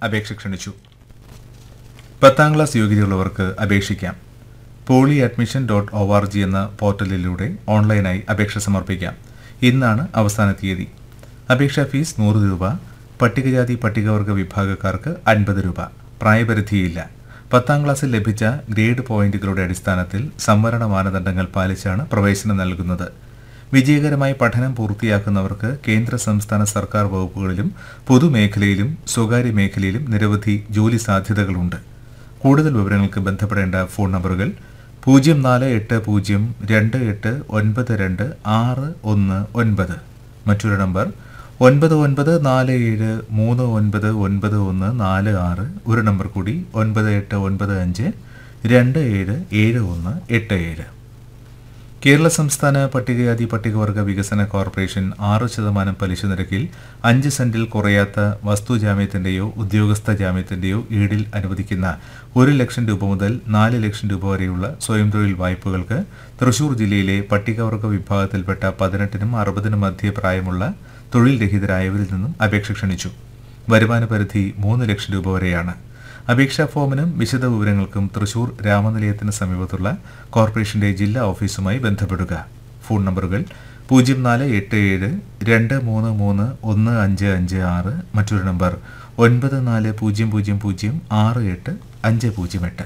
അപേക്ഷ ക്ഷണിച്ചു പത്താം ക്ലാസ് യോഗ്യതയുള്ളവർക്ക് അപേക്ഷിക്കാം poly admission dot O R G എന്ന പോർട്ടലിലൂടെ ഓൺലൈനായി അപേക്ഷ സമർപ്പിക്കാം ഇന്നാണ് അവസാന തീയതി അപേക്ഷാ ഫീസ് നൂറ് രൂപ പട്ടികജാതി പട്ടികവർഗ വിഭാഗക്കാർക്ക് അൻപത് രൂപ പ്രായപരിധിയില്ല പത്താം ക്ലാസ്സിൽ ലഭിച്ച ഗ്രേഡ് പോയിന്റുകളുടെ അടിസ്ഥാനത്തിൽ സംവരണ മാനദണ്ഡങ്ങൾ പാലിച്ചാണ് പ്രവേശനം നൽകുന്നത് വിജയകരമായി പഠനം പൂർത്തിയാക്കുന്നവർക്ക് കേന്ദ്ര സംസ്ഥാന സർക്കാർ വകുപ്പുകളിലും പൊതുമേഖലയിലും സ്വകാര്യ മേഖലയിലും നിരവധി ജോലി സാധ്യതകളുണ്ട് കൂടുതൽ വിവരങ്ങൾക്ക് ബന്ധപ്പെടേണ്ട ഫോൺ നമ്പറുകൾ പൂജ്യം നാല് എട്ട് പൂജ്യം രണ്ട് എട്ട് ഒൻപത് രണ്ട് ആറ് ഒന്ന് ഒൻപത് മറ്റൊരു നമ്പർ ഒൻപത് ഒൻപത് നാല് ഏഴ് മൂന്ന് ഒൻപത് ഒൻപത് ഒന്ന് നാല് ആറ് ഒരു നമ്പർ കൂടി ഒൻപത് എട്ട് ഒൻപത് അഞ്ച് രണ്ട് ഏഴ് ഏഴ് ഒന്ന് എട്ട് ഏഴ് കേരള സംസ്ഥാന പട്ടികജാതി പട്ടികവർഗ വികസന കോർപ്പറേഷൻ ആറ് ശതമാനം പലിശ നിരക്കിൽ അഞ്ച് സെന്റിൽ കുറയാത്ത വസ്തുജാമ്യത്തിന്റെയോ ഉദ്യോഗസ്ഥ ജാമ്യത്തിന്റെയോ ഈടിൽ അനുവദിക്കുന്ന ഒരു ലക്ഷം രൂപ മുതൽ നാല് ലക്ഷം രൂപ വരെയുള്ള സ്വയം തൊഴിൽ വായ്പകൾക്ക് തൃശൂർ ജില്ലയിലെ പട്ടികവർഗ വിഭാഗത്തിൽപ്പെട്ട പതിനെട്ടിനും അറുപതിനും മധ്യ പ്രായമുള്ള തൊഴിൽ രഹിതരായവരിൽ നിന്നും അപേക്ഷ ക്ഷണിച്ചു വരുമാന പരിധി മൂന്ന് ലക്ഷം രൂപ വരെയാണ് അപേക്ഷാ ഫോമിനും വിശദ വിവരങ്ങൾക്കും തൃശൂർ രാമനിലയത്തിന് സമീപത്തുള്ള കോർപ്പറേഷന്റെ ജില്ലാ ഓഫീസുമായി ബന്ധപ്പെടുക ഫോൺ നമ്പറുകൾ പൂജ്യം നാല് എട്ട് ഏഴ് രണ്ട് മൂന്ന് മൂന്ന് ഒന്ന് അഞ്ച് അഞ്ച് ആറ് മറ്റൊരു നമ്പർ ഒൻപത് നാല് പൂജ്യം പൂജ്യം പൂജ്യം ആറ് എട്ട് അഞ്ച് പൂജ്യം എട്ട്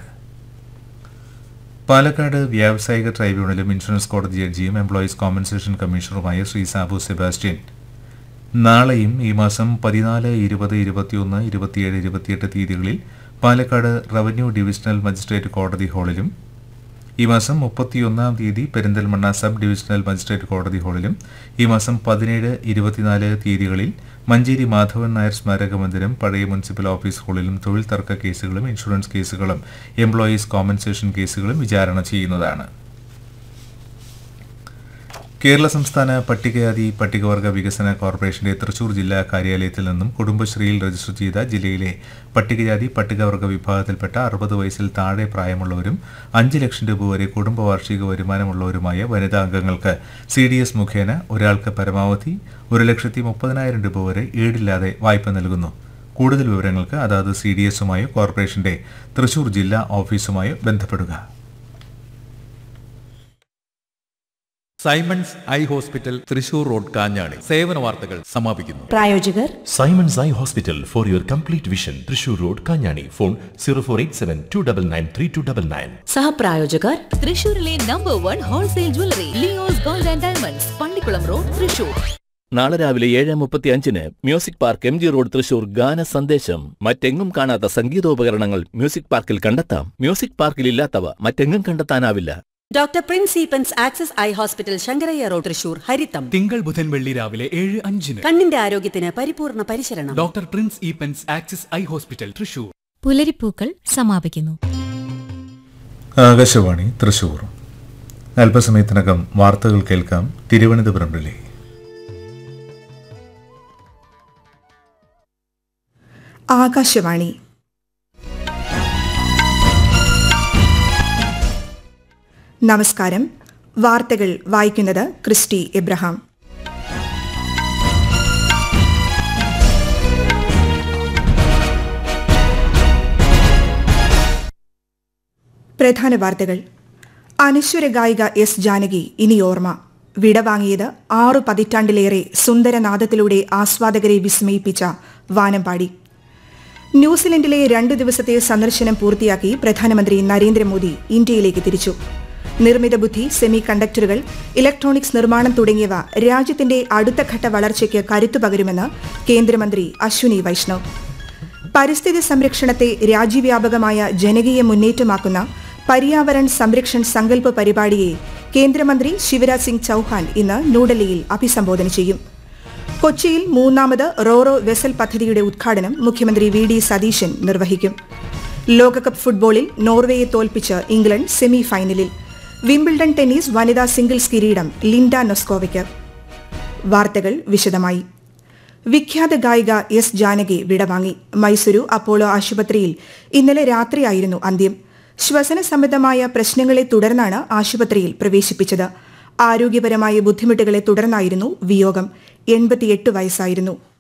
പാലക്കാട് വ്യാവസായിക ട്രൈബ്യൂണലും ഇൻഷുറൻസ് കോടതി ജഡ്ജിയും എംപ്ലോയീസ് കോമ്പൻസേഷൻ കമ്മീഷണറുമായ ശ്രീ സാബു സെബാസ്റ്റ്യൻ നാളെയും ഈ മാസം പതിനാല് ഇരുപത് ഇരുപത്തിയൊന്ന് ഇരുപത്തിയേഴ് ഇരുപത്തിയെട്ട് തീയതികളിൽ പാലക്കാട് റവന്യൂ ഡിവിഷണൽ മജിസ്ട്രേറ്റ് കോടതി ഹാളിലും ഈ മാസം മുപ്പത്തിയൊന്നാം തീയതി പെരിന്തൽമണ്ണ സബ് ഡിവിഷണൽ മജിസ്ട്രേറ്റ് കോടതി ഹാളിലും ഈ മാസം പതിനേഴ് ഇരുപത്തിനാല് തീയതികളിൽ മഞ്ചേരി മാധവൻ നായർ സ്മാരക മന്ദിരം പഴയ മുനിസിപ്പൽ ഓഫീസ് ഹാളിലും തൊഴിൽ തർക്ക കേസുകളും ഇൻഷുറൻസ് കേസുകളും എംപ്ലോയീസ് കോമ്പൻസേഷൻ കേസുകളും വിചാരണ ചെയ്യുന്നതാണ് കേരള സംസ്ഥാന പട്ടികജാതി പട്ടികവർഗ വികസന കോർപ്പറേഷന്റെ തൃശൂർ ജില്ലാ കാര്യാലയത്തിൽ നിന്നും കുടുംബശ്രീയിൽ രജിസ്റ്റർ ചെയ്ത ജില്ലയിലെ പട്ടികജാതി പട്ടികവർഗ വിഭാഗത്തിൽപ്പെട്ട അറുപത് വയസ്സിൽ താഴെ പ്രായമുള്ളവരും അഞ്ച് ലക്ഷം രൂപ വരെ കുടുംബ വാർഷിക വരുമാനമുള്ളവരുമായ വനിതാ അംഗങ്ങൾക്ക് സി ഡി എസ് മുഖേന ഒരാൾക്ക് പരമാവധി ഒരു ലക്ഷത്തി മുപ്പതിനായിരം രൂപ വരെ ഈടില്ലാതെ വായ്പ നൽകുന്നു കൂടുതൽ വിവരങ്ങൾക്ക് അതാത് സി ഡി എസുമായോ കോർപ്പറേഷന്റെ തൃശൂർ ജില്ലാ ഓഫീസുമായോ ബന്ധപ്പെടുക Simon's eye hospital Thrissur road Kanjani സേവന വാർത്തകൾ സമാപിക്കുന്നു പ്രായോജകർ Simon's Eye Hospital for your complete vision. Trishur Road, Kanyani. Phone 0487 299 3299. സഹപ്രായോജകർ തൃശൂരിലെ number one wholesale jewellery Leo's gold and diamonds Pallikulam road Thrissur നാളെ രാവിലെ ഏഴ് മുപ്പത്തി അഞ്ചിന് music park M G road Thrissur ഗാന സന്ദേശം മറ്റെങ്ങും കാണാത്ത സംഗീതോപകരണങ്ങൾ മ്യൂസിക് പാർക്കിൽ കണ്ടെത്താം മ്യൂസിക് പാർക്കിൽ ഇല്ലാത്തവ മറ്റെങ്ങും കണ്ടെത്താനാവില്ല doctor Prince Eapen's access eye hospital Sankarayya road Thrissur ഹരിത്തം തിങ്കൾ ബുധൻ വെള്ളി രാവിലെ ഏഴ് അഞ്ചിന് കണ്ണിന്റെ ആരോഗ്യത്തിന് പരിപൂർണ പരിശരണം doctor Prince Eapen's axis eye hospital Thrissur പുലരിപ്പൂക്കൾ സമാപിക്കുന്നു ആകാശവാണി തൃശൂർ അല്പസമയത്തിനകം വാർത്തകൾ കേൾക്കാം തിരുവനന്തപുരം റിലേ ആകാശവാണി നമസ്കാരം വാർത്തകൾ വായിക്കുന്നത് ക്രിസ്റ്റി എബ്രഹാം പ്രധാന വാർത്തകൾ അനശ്വര ഗായിക എസ് ജാനകി ഇനി ഓർമ്മ വിടവാങ്ങിയത് ആറു പതിറ്റാണ്ടിലേറെ സുന്ദരനാദത്തിലൂടെ ആസ്വാദകരെ വിസ്മയിപ്പിച്ച വാനമ്പാടി ന്യൂസിലൻഡിലെ രണ്ടു ദിവസത്തെ സന്ദർശനം പൂർത്തിയാക്കി പ്രധാനമന്ത്രി നരേന്ദ്രമോദി ഇന്ത്യയിലേക്ക് തിരിച്ചു നിർമ്മിത ബുദ്ധി സെമി കണ്ടക്ടറുകൾ ഇലക്ട്രോണിക്സ് നിർമ്മാണം തുടങ്ങിയവ രാജ്യത്തിന്റെ അടുത്ത ഘട്ട വളർച്ചയ്ക്ക് കരുത്തു പകരുമെന്ന് കേന്ദ്രമന്ത്രി അശ്വിനി വൈഷ്ണവ് പരിസ്ഥിതി സംരക്ഷണത്തെ രാജ്യവ്യാപകമായ ജനകീയ മുന്നേറ്റമാക്കുന്ന പര്യാവരൺ സംരക്ഷൺ സങ്കല്പ പരിപാടിയെ കേന്ദ്രമന്ത്രി ശിവരാജ് സിംഗ് ചൌഹാൻ ഇന്ന് ന്യൂഡൽഹിയിൽ അഭിസംബോധന ചെയ്യും കൊച്ചിയിൽ മൂന്നാമത് റോറോ വെസൽ പദ്ധതിയുടെ ഉദ്ഘാടനം മുഖ്യമന്ത്രി വി ഡി സതീശൻ നിർവഹിക്കും ലോകകപ്പ് ഫുട്ബോളിൽ നോർവേയെ തോൽപ്പിച്ച് ഇംഗ്ലണ്ട് സെമി ഫൈനലിൽ വിംബിൾഡൺ ടെന്നീസ് വനിതാ സിംഗിൾസ് കിരീടം ലിൻഡ നൊസ്കോവയ്ക്ക് വാർത്തകൾ വിശദമായി വിഖ്യാത ഗായിക എസ് ജാനകി വിടവാങ്ങി മൈസൂരു അപ്പോളോ ആശുപത്രിയിൽ ഇന്നലെ രാത്രിയായിരുന്നു അന്ത്യം ശ്വസന സംബന്ധമായ പ്രശ്നങ്ങളെ തുടർന്നാണ് ആശുപത്രിയിൽ പ്രവേശിപ്പിച്ചത് ആരോഗ്യപരമായ ബുദ്ധിമുട്ടുകളെ തുടർന്നായിരുന്നു വിയോഗം എൺപത്തിയെട്ട് വയസ്സായിരുന്നു